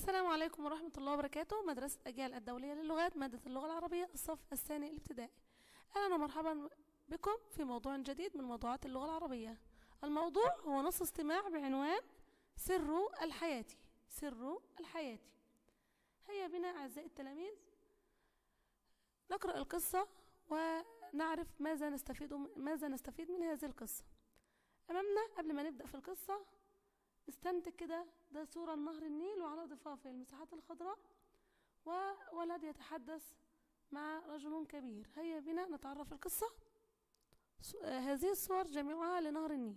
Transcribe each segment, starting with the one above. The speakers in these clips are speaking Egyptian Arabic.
السلام عليكم ورحمة الله وبركاته مدرسة أجيال الدولية للغات مادة اللغة العربية الصف الثاني الابتدائي أهلا ومرحبا بكم في موضوع جديد من موضوعات اللغة العربية الموضوع هو نص استماع بعنوان سر الحياة سر الحياة هيا بنا أعزائي التلاميذ نقرأ القصة ونعرف ماذا نستفيد ماذا نستفيد من هذه القصة أمامنا قبل ما نبدأ في القصة استنتج كده ده صورة لنهر النيل وعلى ضفافه المساحات الخضراء وولد يتحدث مع رجل كبير هيا بنا نتعرف القصة س- آه، هذه الصور جميعها لنهر النيل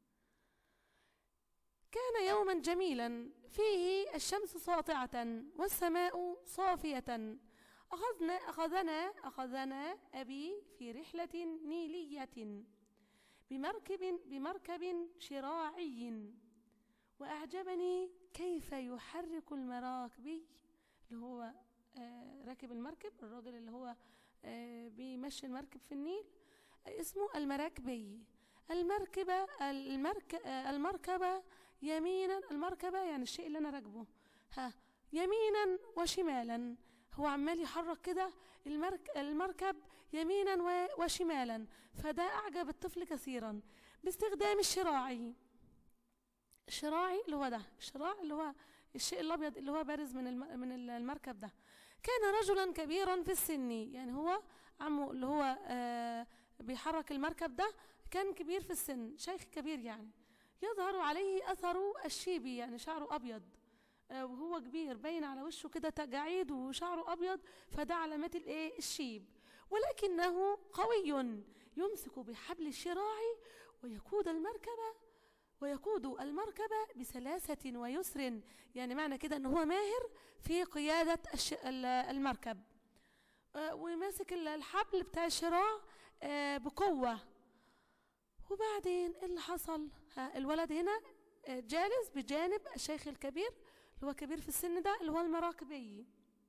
كان يوما جميلا فيه الشمس ساطعة والسماء صافية أخذنا أخذنا أخذنا أبي في رحلة نيلية بمركب بمركب شراعي وأعجبني كيف يحرك المراكبي اللي هو آه، راكب المركب الراجل اللي هو آه، بيمشي المركب في النيل آه، اسمه المراكبي المركبة المرك آه، المركبة يمينا المركبة يعني الشيء اللي أنا راكبه ها يمينا وشمالا هو عمال يحرك كده المرك المركب يمينا و- وشمالا فده أعجب الطفل كثيرا باستخدام الشراعي الشراعي اللي هو ده الشراع اللي هو الشيء الابيض اللي هو بارز من الم... من ال- المركب ده كان رجلا كبيرا في السن يعني هو عمه اللي هو آه بيحرك المركب ده كان كبير في السن شيخ كبير يعني يظهر عليه اثر الشيبي يعني شعره ابيض آه وهو كبير باين على وشه كده تجاعيد وشعره ابيض فده علامات الايه الشيب ولكنه قوي يمسك بحبل الشراع ويقود المركبه ويقود المركبة بسلاسة ويسر يعني معنى كده ان هو ماهر في قيادة الش... ال- المركب آه، وماسك ال- الحبل بتاع الشراع آه، بقوة وبعدين إيه اللي حصل ها الولد هنا آه، جالس بجانب الشيخ الكبير اللي هو كبير في السن ده اللي هو المراكبي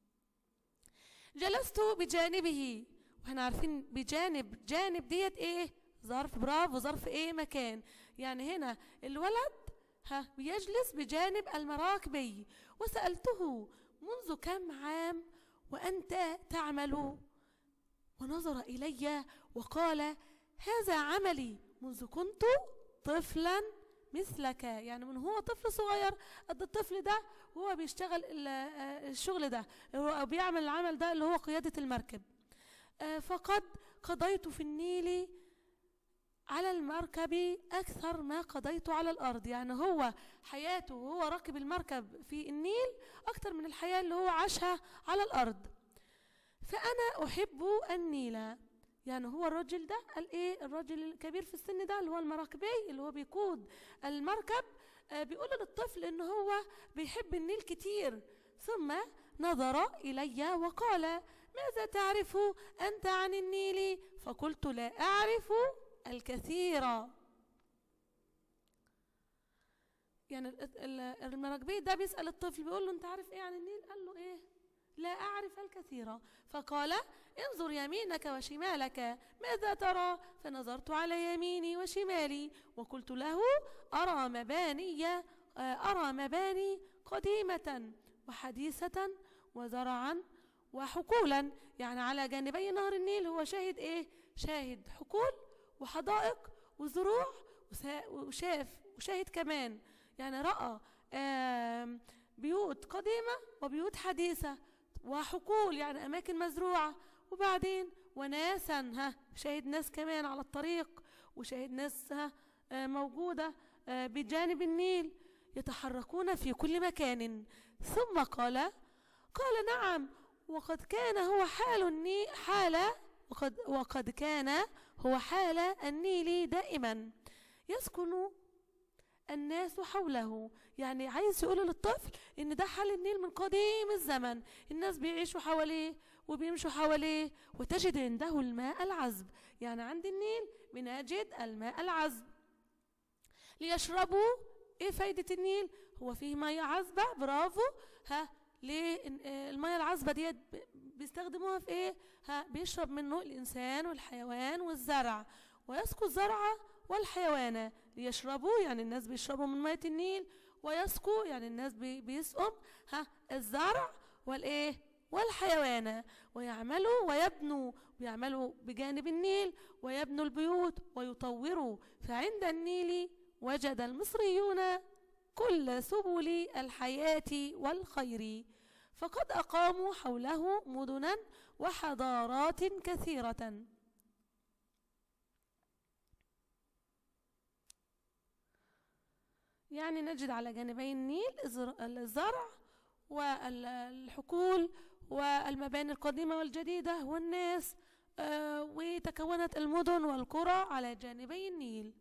جلست بجانبه واحنا عارفين بجانب جانب ديت ايه ظرف برافو ظرف ايه مكان يعني هنا الولد ها بيجلس بجانب المراكبي وسألته منذ كم عام وأنت تعمل ونظر إلي وقال هذا عملي منذ كنت طفلا مثلك يعني من هو طفل صغير قد الطفل ده وهو بيشتغل ال- آه، الشغل ده هو بيعمل العمل ده اللي هو قيادة المركب آه، فقد قضيت في النيل على المركب أكثر ما قضيت على الأرض يعني هو حياته وهو راكب المركب في النيل أكثر من الحياة اللي هو عاشها على الأرض فأنا أحب النيل يعني هو الراجل ده قال ايه الراجل الكبير في السن ده اللي هو المراكبي اللي هو بيقود المركب آه بيقول للطفل ان هو بيحب النيل كتير ثم نظر الي وقال ماذا تعرف انت عن النيل فقلت لا اعرف الكثير يعني ال- ال- المراكبي ده بيسأل الطفل بيقول له انت عارف ايه عن النيل قال له ايه لا أعرف الكثير فقال انظر يمينك وشمالك ماذا ترى فنظرت على يميني وشمالي وقلت له أرى مباني آه، أرى مباني قديمة وحديثة وزرعا وحقولا يعني على جانبي نهر النيل هو شاهد ايه شاهد حقول وحدائق وزروع وسا- وشاف وشاهد كمان يعني رأى آم، بيوت قديمة وبيوت حديثة وحقول يعني أماكن مزروعة وبعدين وناسا ها شاهد ناس كمان على الطريق وشاهد ناس ها آه، موجودة آه، بجانب النيل يتحركون في كل مكان ثم قال قال نعم وقد كان هو حال النيل حال وقد وقد كان هو حال النيل دائما يسكن الناس حوله يعني عايز يقول للطفل ان ده حال النيل من قديم الزمن الناس بيعيشوا حواليه وبيمشوا حواليه وتجد عنده الماء العذب يعني عند النيل بنجد الماء العذب ليشربوا ايه فايدة النيل هو فيه مية عذبة برافو ها ليه إن- آه، المية العذبة ديت ب- بيستخدموها في ايه ها بيشرب منه الانسان والحيوان والزرع ويسقي الزرع والحيوان ليشربوا يعني الناس بيشربوا من مية النيل ويسقوا يعني الناس بي- بيسقوا ها الزرع والايه والحيوان ويعملوا ويبنوا ويعملوا بجانب النيل ويبنوا البيوت ويطوروا فعند النيل وجد المصريون كل سبل الحياة والخير فقد أقاموا حوله مدنا وحضارات كثيرة يعني نجد على جانبي النيل الزر- الزرع والحقول والمباني القديمة والجديدة والناس آه، وتكونت المدن والقرى على جانبي النيل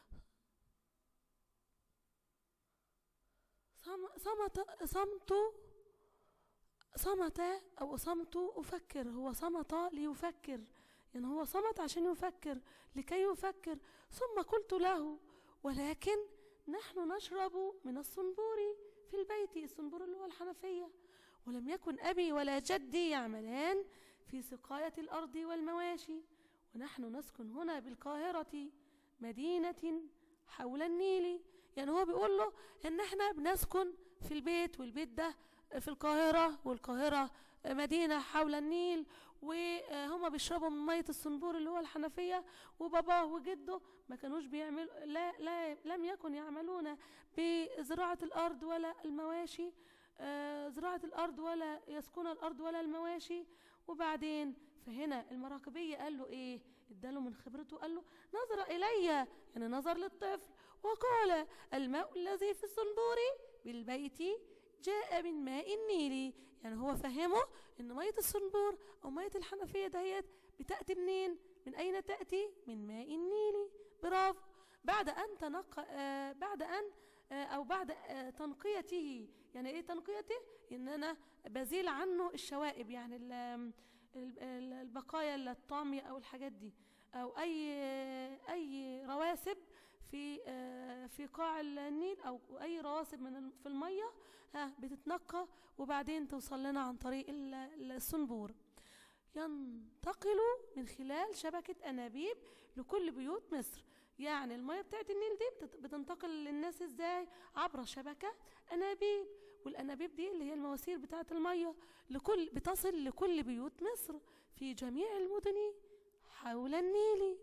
صم- صمت صمت صمت أو صمت أفكر هو صمت ليفكر يعني هو صمت عشان يفكر لكي يفكر ثم قلت له ولكن نحن نشرب من الصنبور في البيت الصنبور اللي هو الحنفية ولم يكن أبي ولا جدي يعملان في سقاية الأرض والمواشي ونحن نسكن هنا بالقاهرة مدينة حول النيل يعني هو بيقول له إن احنا بنسكن في البيت والبيت ده في القاهرة والقاهرة مدينة حول النيل وهما بيشربوا من مية الصنبور اللي هو الحنفية وباباه وجده ما كانوش بيعملوا لا, لا لم يكن يعملون بزراعة الأرض ولا المواشي آه، زراعة الأرض ولا يسكن الأرض ولا المواشي وبعدين فهنا المراقبية قال له إيه اداله من خبرته قال له نظر إلي يعني نظر للطفل وقال الماء الذي في الصنبور بالبيت جاء من ماء النيل يعني هو فهمه ان مية الصنبور او مية الحنفية دهيت بتأتي منين من اين تأتي من ماء النيل برافو بعد ان تنقى آه بعد ان آه او بعد آه تنقيته يعني ايه تنقيته ان انا بزيل عنه الشوائب يعني ال- ال- ال- البقايا الطامية او الحاجات دي او اي اي رواسب في آه، في قاع النيل او اي رواسب من الم- في الميه ها بتتنقى وبعدين توصل لنا عن طريق ال- ال- الصنبور ينتقل من خلال شبكة أنابيب لكل بيوت مصر يعني المية بتاعت النيل دي بتت- بتنتقل للناس ازاي عبر شبكة أنابيب والأنابيب دي اللي هي المواسير بتاعت المية لكل بتصل لكل بيوت مصر في جميع المدن حول النيل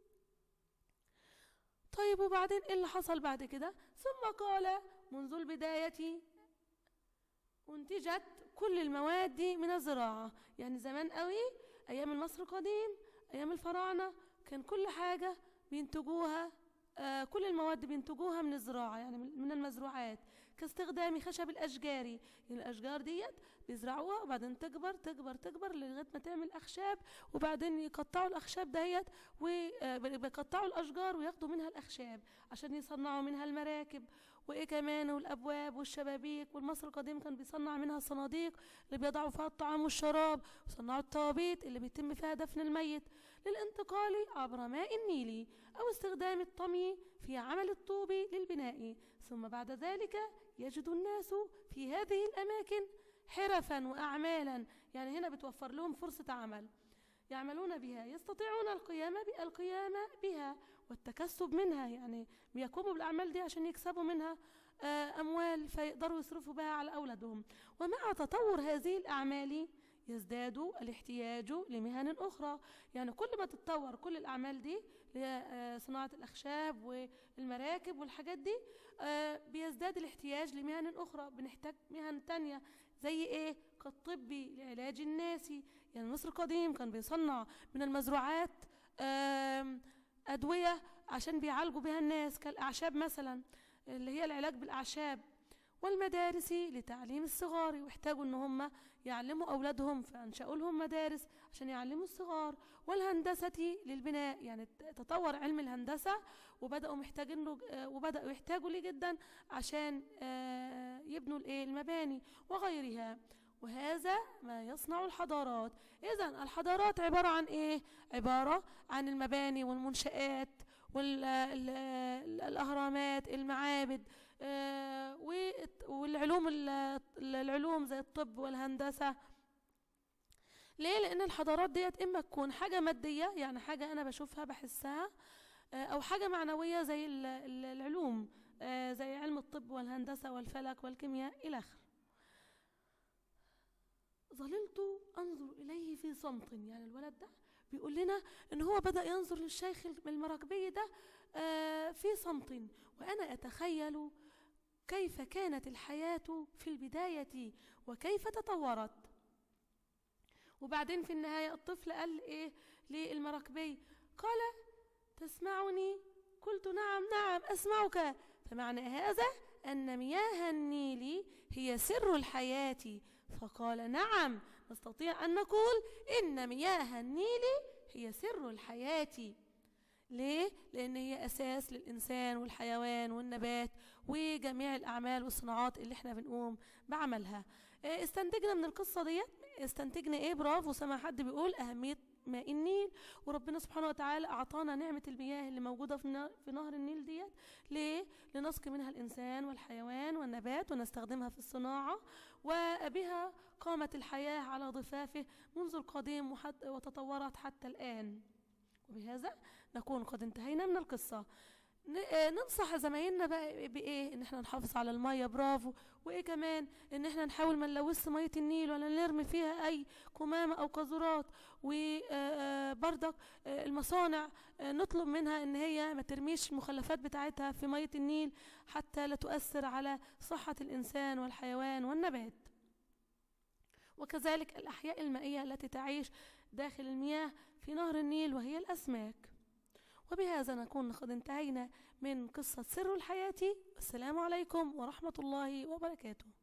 طيب وبعدين ايه اللي حصل بعد كده ثم قال منذ البداية انتجت كل المواد دي من الزراعة يعني زمان قوي ايام المصر القديم ايام الفراعنة كان كل حاجة بينتجوها آه كل المواد بينتجوها من الزراعة يعني من من المزروعات كاستخدام خشب الأشجار يعني الأشجار ديت بيزرعوها وبعدين تكبر تكبر تكبر لغاية ما تعمل أخشاب وبعدين يقطعوا الأخشاب دهيت وبيقطعوا الأشجار وياخدوا منها الأخشاب عشان يصنعوا منها المراكب وإيه كمان والأبواب والشبابيك والمصر القديم كان بيصنع منها الصناديق اللي بيضعوا فيها الطعام والشراب وصنعوا الطوابيت اللي بيتم فيها دفن الميت للانتقال عبر ماء النيل أو استخدام الطمي في عمل الطوب للبناء ثم بعد ذلك يجد الناس في هذه الأماكن حرفا وأعمالا يعني هنا بتوفر لهم فرصة عمل يعملون بها يستطيعون القيام ب- القيام بها والتكسب منها يعني بيقوموا بالأعمال دي عشان يكسبوا منها آه، أموال فيقدروا يصرفوا بها على أولادهم ومع تطور هذه الأعمال يزداد الاحتياج لمهن أخرى يعني كل ما تتطور كل الأعمال دي اللي هي آه، صناعة الأخشاب والمراكب والحاجات دي آه، بيزداد الاحتياج لمهن أخرى بنحتاج مهن تانية زي إيه كالطب لعلاج الناس يعني مصر القديم كان بيصنع من المزروعات آم، أدوية عشان بيعالجوا بها الناس كالأعشاب مثلا اللي هي العلاج بالأعشاب والمدارس لتعليم الصغار واحتاجوا ان هم يعلموا اولادهم فانشأوا لهم مدارس عشان يعلموا الصغار والهندسة للبناء يعني ت- تطور علم الهندسة وبدأوا محتاجين له آه، وبدأوا يحتاجوا ليه جدا عشان آه، يبنوا الايه المباني وغيرها وهذا ما يصنع الحضارات اذا الحضارات عبارة عن ايه عبارة عن المباني والمنشآت والأهرامات المعابد آه، والت- والعلوم ال- العلوم زي الطب والهندسة ليه لأن الحضارات ديت إما تكون حاجة مادية يعني حاجة أنا بشوفها بحسها آه، أو حاجة معنوية زي ال- ال- العلوم آه، زي علم الطب والهندسة والفلك والكيمياء إلى آخره ظللت أنظر إليه في صمت يعني الولد ده بيقول لنا إن هو بدأ ينظر للشيخ المراكبي ده آه، في صمت وأنا أتخيل كيف كانت الحياة في البداية وكيف تطورت وبعدين في النهاية الطفل قال إيه للمراكبي قال تسمعني قلت نعم نعم أسمعك فمعنى هذا أن مياه النيل هي سر الحياة فقال نعم نستطيع أن نقول إن مياه النيل هي سر الحياة ليه؟ لأن هي أساس للإنسان والحيوان والنبات وجميع الأعمال والصناعات اللي احنا بنقوم بعملها إيه، استنتجنا من القصة ديت استنتجنا ايه برافو سمع حد بيقول أهمية ماء النيل وربنا سبحانه وتعالى أعطانا نعمة المياه اللي موجودة في نا- في نهر النيل ديت ليه؟ لنسقي منها الإنسان والحيوان والنبات ونستخدمها في الصناعة وبها قامت الحياة على ضفافه منذ القديم وحت- وتطورت حتى الآن وبهذا نكون قد انتهينا من القصة ن- آه، ننصح زمايلنا بقى بايه ان احنا نحافظ على الميه برافو وايه كمان ان احنا نحاول ما نلوث ميه النيل ولا نرمي فيها اي قمامه او قاذورات وبرضك المصانع آه، نطلب منها ان هي ما ترميش المخلفات بتاعتها في ميه النيل حتى لا تؤثر على صحه الانسان والحيوان والنبات وكذلك الاحياء المائيه التي تعيش داخل المياه في نهر النيل وهي الاسماك وبهذا نكون قد انتهينا من قصة سر الحياة والسلام عليكم ورحمة الله وبركاته